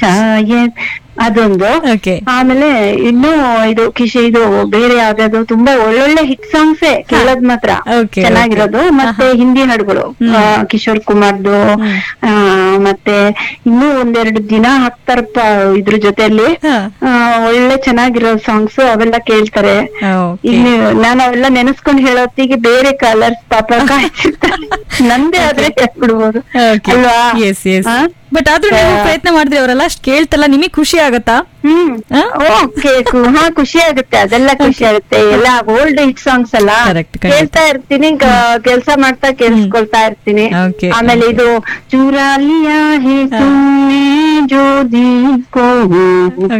ಶಾಯದ್ ಅದೊಂದು ಓಕೆ ಆಮೇಲೆ ಇನ್ನು ಇದು ಕಿಶ್ ಇದು ಬೇರೆ ಯಾವ್ದಾದ್ರು ತುಂಬಾ ಒಳ್ಳೊಳ್ಳೆ ಹಿಟ್ ಸಾಂಗ್ಸೇ ಕೇಳೋದ್ ಮಾತ್ರ Okay, ಚೆನ್ನಾಗಿರೋದು ಮತ್ತೆ ಹಿಂದಿ ಹಾಡುಗಳು ಆ, ಕಿಶೋರ್ ಕುಮಾರ್ದು ಆ, ಮತ್ತೆ ಇನ್ನೂ ಒಂದೆರಡು ದಿನ ಹಾಕ್ತಾರಪ್ಪ ಇದ್ರ ಜೊತೆಲಿ ಹಾ ಆ, ಒಳ್ಳೆ ಚೆನ್ನಾಗಿರೋ ಸಾಂಗ್ಸ್ ಅವೆಲ್ಲ ಕೇಳ್ತಾರೆ ಓಕೆ ಇನ್ನು ನಾನು ಅವೆಲ್ಲ ನೆನೆಸ್ಕೊಂಡ್ ಹೇಳೋತ್ತಿಗೆ ಬೇರೆ ಕಲರ್ಸ್ ಪಾಪ ಕಾಯ್ತಿರ್ತಾರೆ ನಂದೇ ಆದ್ರೆ ಕೇಳ್ಬಿಡ್ಬೋದು ಓಕೆ ಅಲ್ವಾ ಎಸ್ ಎಸ್ ಹಾ? ಬಟ್ ಆದ್ರೂ ನೀವು ಪ್ರಯತ್ನ ಮಾಡಿದ್ರಿ ಅವರೆಲ್ಲ ಅಷ್ಟು ಕೇಳ್ತಲ್ಲ ನಿಮಗೆ ಖುಷಿ ಆಗತ್ತಾ ಹ್ಮ್ ಹಾ? ಓಕೆ ಹಾ ಖುಷಿ ಆಗುತ್ತೆ ಅದೆಲ್ಲ ಖುಷಿ ಆಗುತ್ತೆ ಎಲ್ಲ ಓಲ್ಡ್ ಹಿಟ್ ಸಾಂಗ್ಸ್ ಅಲ್ಲ Correct, ಖಂಡಿತ. ಕೇಳ್ತಾ ಇರ್ತೀನಿ ಕೆಲಸ ಮಾಡ್ತಾ ಕೇಳಿಸ್ಕೊಳ್ತಾ ಇರ್ತೀನಿ Okay, ಆಮೇಲೆ ಇದು ಚೂರಾಲಿಯಾ ಹೇ ತುಮ್ನೆ ಜೋ ದಿ ಕೋ